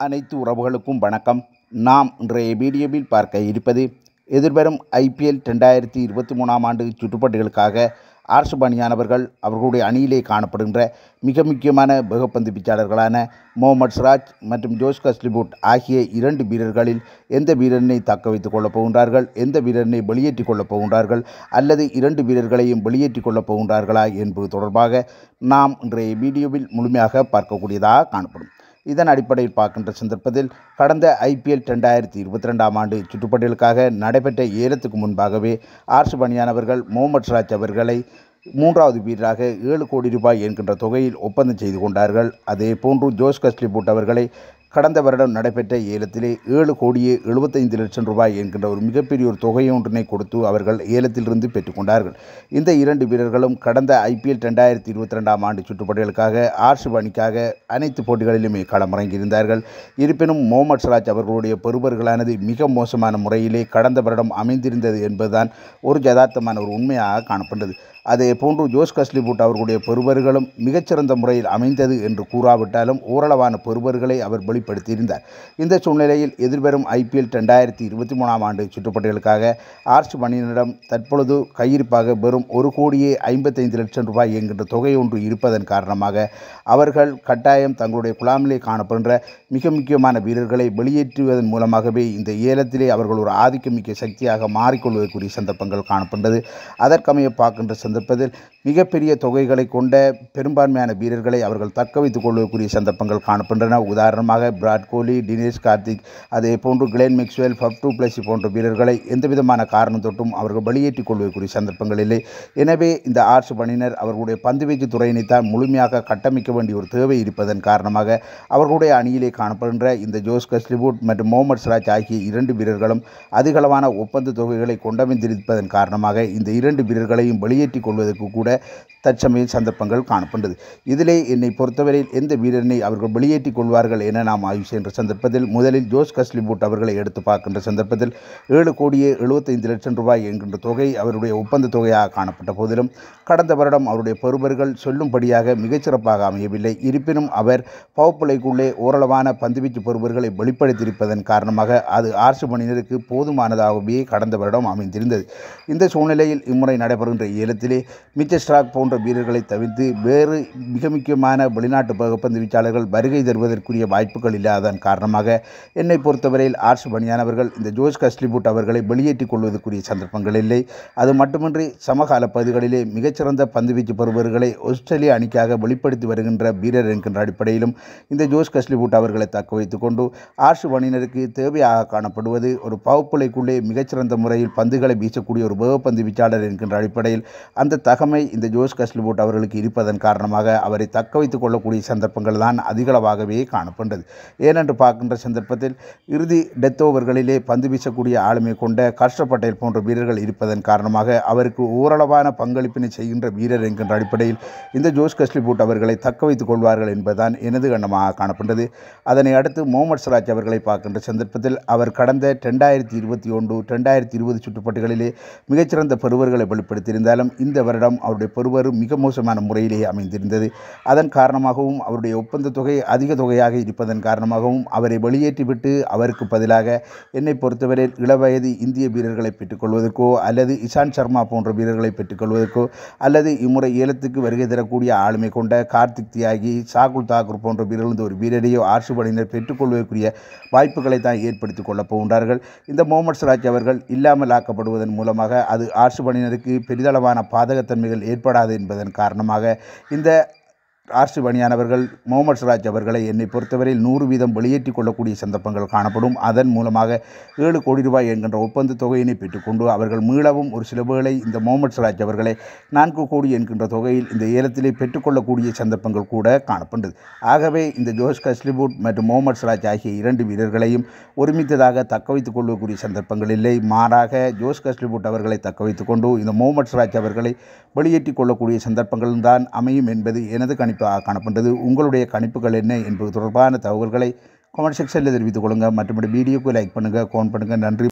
அனைத்து உறவுகளுக்கும் வணக்கம் நாம் இன்றைய வீடியோவில் பார்க்க இருப்பது எதிர்வரும் ஐபிஎல் ரெண்டாயிரத்தி இருபத்தி மூணாம் ஆண்டு சுற்றுப்பட்டுகளுக்காக ஆர்ஷ் பணியானவர்கள் அவர்களுடைய அணியிலே காணப்படுகின்ற மிக முக்கியமான வேகப்பந்து பிச்சாளர்களான முகமது சிராஜ் மற்றும் ஜோஸ் கஸ்லிபுட் ஆகிய இரண்டு வீரர்களில் எந்த வீரரினை தக்க வைத்துக் கொள்ளப் போகின்றார்கள் எந்த வீரரினை வெளியேற்றிக் கொள்ளப் போகின்றார்கள் அல்லது இரண்டு வீரர்களையும் வெளியேற்றிக் கொள்ளப் போகின்றார்களா என்பது தொடர்பாக நாம் இன்றைய வீடியோவில் முழுமையாக பார்க்கக்கூடியதாக காணப்படும் இதன் அடிப்படையில் பார்க்கின்ற சந்தர்ப்பத்தில் கடந்த ஐபிஎல் ரெண்டாயிரத்தி இருபத்தி ரெண்டாம் ஆண்டு சுற்றுப்பட்டியலுக்காக நடைபெற்ற ஏலத்துக்கு முன்பாகவே ஆர்ஷ் பணியானவர்கள் முகமது சிராஜ் அவர்களை மூன்றாவது வீரராக ஏழு கோடி ரூபாய் என்கின்ற தொகையில் ஒப்பந்தம் செய்து கொண்டார்கள் அதே போன்று ஜோஸ் கஸ்லிபுட் அவர்களை கடந்த வருடம் நடைபெற்ற ஏலத்திலே ஏழு கோடியே எழுபத்தைந்து லட்சம் ரூபாய் என்கின்ற ஒரு மிகப்பெரிய ஒரு தொகையொன்றினை கொடுத்து அவர்கள் ஏலத்திலிருந்து பெற்றுக்கொண்டார்கள் இந்த இரண்டு வீரர்களும் கடந்த ஐபிஎல் ரெண்டாயிரத்தி இருபத்தி ரெண்டாம் ஆண்டு சுற்றுப்பட்டியலுக்காக ஆர்ஷ் அணிக்காக அனைத்து போட்டிகளிலுமே களமிறங்கியிருந்தார்கள் இருப்பினும் முகமது சிராஜ் அவர்களுடைய பெறுபர்களானது மிக மோசமான முறையிலே கடந்த வருடம் அமைந்திருந்தது என்பதுதான் ஒரு யதார்த்தமான ஒரு உண்மையாக காணப்பட்டது அதே போன்று ஜோஸ் கஸ்லிபுட் அவர்களுடைய பெறுபர்களும் மிகச்சிறந்த முறையில் அமைந்தது என்று கூறாவிட்டாலும் ஓரளவான பெறுபர்களை அவர் வெளிப்படுத்தியிருந்தார் இந்த சூழ்நிலையில் எதிர்வரும் ஐபிஎல் ரெண்டாயிரத்தி இருபத்தி மூணாம் ஆண்டு சுற்றுப்பட்டியலுக்காக ஆர்ச் மணியினிடம் தற்பொழுது கையிருப்பாக வெறும் ஒரு கோடியே ஐம்பத்தைந்து லட்சம் ரூபாய் என்கின்ற தொகை ஒன்று இருப்பதன் காரணமாக அவர்கள் கட்டாயம் தங்களுடைய குழாமிலே காணப்படுகின்ற மிக முக்கியமான வீரர்களை வெளியேற்றுவதன் மூலமாகவே இந்த ஏலத்திலே அவர்கள் ஒரு ஆதிக்கமிக்க சக்தியாக மாறிக்கொள்வதற்குரிய சந்தர்ப்பங்கள் காணப்பட்டது அதற்கமைய பார்க்கின்ற சந்தர்ப்பத்தில் மிகப்பெரிய தொகைகளை கொண்ட பெரும்பான்மையான வீரர்களை அவர்கள் தக்க வைத்துக் கொள்வதற்குரிய சந்தர்ப்பங்கள் காணப்படுகின்றன உதாரணமாக விராட் கோலி தினேஷ் கார்த்திக் அதே போன்று Glenn Maxwell Faf du Plessis போன்ற வீரர்களை எந்த விதமான காரணம் தொட்டும் அவர்கள் வெளியேற்றிக் கொள்வதற்குரிய சந்தர்ப்பங்கள் இல்லை எனவே இந்த ஆர்ட்ஸ் பணியினர் அவர்களுடைய பந்துவீச்சு துறையினை தான் முழுமையாக கட்டமைக்க வேண்டிய ஒரு தேவை இருப்பதன் காரணமாக அவர்களுடைய அணியிலே காணப்படுகின்ற இந்த ஜோஸ் கஸ்லிபுட் மற்றும் முகமது சிராஜ் ஆகிய இரண்டு வீரர்களும் அதிகளவான ஒப்பந்த தொகைகளை கொண்டமைந்திருப்பதன் காரணமாக இந்த இரண்டு வீரர்களையும் வெளியேற்றிக் கொள்வதற்கு கூட தற்சமய சந்தர்ப்பங்கள் காணப்பட்டது இதிலே என்னை பொறுத்தவரையில் எந்த வீரனை அவர்கள் வெளியேற்றிக் கொள்வார்கள் என நாம் ஆய்வு செய்கின்ற சந்தர்ப்பத்தில் முதலில் ஜோஸ் கஸ்லிபூட் அவர்களை எடுத்து பார்க்கின்ற சந்தர்ப்பத்தில் ஏழு கோடியே எழுபத்தைந்து லட்சம் ரூபாய் என்கின்ற தொகை அவருடைய ஒப்பந்த தொகையாக காணப்பட்ட போதிலும் கடந்த வருடம் அவருடைய பெறுபர்கள் சொல்லும்படியாக மிகச்சிறப்பாக அமையவில்லை இருப்பினும் அவர் பவப்பிள்ளைக்குள்ளே ஓரளவான பந்துவீச்சு பெறுபர்களை வெளிப்படுத்தியிருப்பதன் காரணமாக அது ஆர்சு மணியினருக்கு போதுமானதாகவே கடந்த வருடம் அமைந்திருந்தது இந்த சூழ்நிலையில் இம்முறை நடைபெறுகின்ற ஏலத்திலே மிச்ச ஸ்ட்ராக் போன்ற வீரர்களை தவிர்த்து வேறு மிக முக்கியமான வெளிநாட்டு பகுப்பந்து வீச்சாளர்கள் வருகை தருவதற்குரிய வாய்ப்புகள் இல்லாததன் காரணமாக என்னை பொறுத்தவரையில் ஆர்ஸ் பணியானவர்கள் இந்த ஜோஸ் கஸ்லிபுட் அவர்களை வெளியேற்றிக் கொள்வதற்குரிய சந்தர்ப்பங்கள் இல்லை அது மட்டுமின்றி சமகால பகுதிகளிலே மிகச்சிறந்த பந்துவீச்சு பெறுபவர்களை ஆஸ்திரேலிய அணிக்காக வெளிப்படுத்தி வருகின்ற வீரர் என்கின்ற அடிப்படையிலும் இந்த ஜோஸ் கஸ்லிபுட் அவர்களை தக்க வைத்துக் கொண்டு ஆர்ஷ் அணியினருக்கு தேவையாக காணப்படுவது ஒரு பவுப்புலைக்குள்ளே மிகச்சிறந்த முறையில் பந்துகளை வீசக்கூடிய ஒரு வேகப்பந்து வீச்சாளர் என்கின்ற அடிப்படையில் அந்த தகமை இந்த ஜோஸ் கஸ்லிபுட் அவர்களுக்கு இருப்பதன் காரணமாக அவரை தக்க வைத்துக் கொள்ளக்கூடிய சந்தர்ப்பங்கள் தான் அதிகளவாகவே காணப்பட்டது ஏனென்று பார்க்கின்ற சந்தர்ப்பத்தில் இறுதி டெத் ஓவர்களிலே பந்து வீசக்கூடிய ஆளுமை கொண்ட கர்ஷ பட்டேல் போன்ற வீரர்கள் இருப்பதன் காரணமாக அவருக்கு ஓரளவான பங்களிப்பினை செய்கின்ற வீரர் என்கின்ற அடிப்படையில் இந்த ஜோஸ் கஸ்லிபூட் அவர்களை தக்க வைத்துக் கொள்வார்கள் என்பதுதான் எனது கண்ணமாக காணப்பட்டது அதனை அடுத்து முகமது சிராஜ் அவர்களை பார்க்கின்ற சந்தர்ப்பத்தில் அவர் கடந்த ரெண்டாயிரத்தி இருபத்தி ஒன்று ரெண்டாயிரத்தி இருபது சுற்றுப்பட்டுகளிலே மிகச்சிறந்த பெறுவர்களை வெளிப்படுத்தியிருந்தாலும் இந்த வருடம் அவருடைய பெறுவர் மிக மோசமான முறையிலேயே அமைந்திருந்தது அதன் காரணமாகவும் அவருடைய ஒப்பந்த தொகை அதிக தொகையாக இருப்பதன் காரணமாகவும் அவரை வெளியேற்றிவிட்டு அவருக்கு பதிலாக என்னை பொறுத்தவரை இளவயது இந்திய வீரர்களை பெற்றுக்கொள்வதற்கோ அல்லது இஷாந்த் சர்மா போன்ற வீரர்களை பெற்றுக்கொள்வதற்கோ அல்லது இம்முறை ஏலத்துக்கு வருகை தரக்கூடிய ஆளுமை கொண்ட கார்த்திக் தியாகி சாகுல் தாக்கூர் போன்ற வீரர்கள் ஒரு வீரரையோ ஆர்சுபடியினர் பெற்றுக்கொள்வதற்குரிய வாய்ப்புகளை தான் ஏற்படுத்திக் கொள்ளப் போகின்றார்கள் இந்த முகமது சிராஜ் அவர்கள் இல்லாமல் ஆக்கப்படுவதன் மூலமாக அது ஆர்சுபடியினருக்கு பெரிதளவான பாதகத்தன்மைகள் ஏற்படாது என்பதன் காரணமாக இந்த ஆர்சி பணியானவர்கள் முகமது சிராஜ் அவர்களை என்னை பொறுத்தவரையில் நூறு வீதம் வெளியேற்றிக் கொள்ளக்கூடிய சந்தர்ப்பங்கள் காணப்படும் அதன் மூலமாக ஏழு கோடி ரூபாய் என்கின்ற ஒப்பந்த தொகையினை பெற்றுக்கொண்டு அவர்கள் மீளவும் ஒரு சில வேளை இந்த முகமது சிராஜ் அவர்களை நான்கு கோடி என்கின்ற தொகையில் இந்த ஏலத்திலே பெற்றுக்கொள்ளக்கூடிய சந்தர்ப்பங்கள் கூட காணப்பட்டது ஆகவே இந்த ஜோஸ் கஸ்லிபுட் மற்றும் முகமது சிராஜ் ஆகிய இரண்டு வீரர்களையும் ஒருமித்ததாக தக்க வைத்துக் கொள்ளக்கூடிய சந்தர்ப்பங்கள் இல்லை மாறாக ஜோஸ் கஸ்லிபுட் அவர்களை தக்க வைத்துக் கொண்டு இந்த முகமது சிராஜ் அவர்களை வெளியேற்றிக் கொள்ளக்கூடிய சந்தர்ப்பங்கள் தான் அமையும் என்பது எனது கணிப்பாக காணப்பட்டது உங்களுடைய கணிப்புகள் என்ன என்பது தொடர்பான தகவல்களை கமெண்ட் செக்ஷனில் தெரிவித்துக் கொள்ளுங்கள் மற்றபடி வீடியோக்கு லைக் பண்ணுங்கள் கோன் பண்ணுங்கள் நன்றி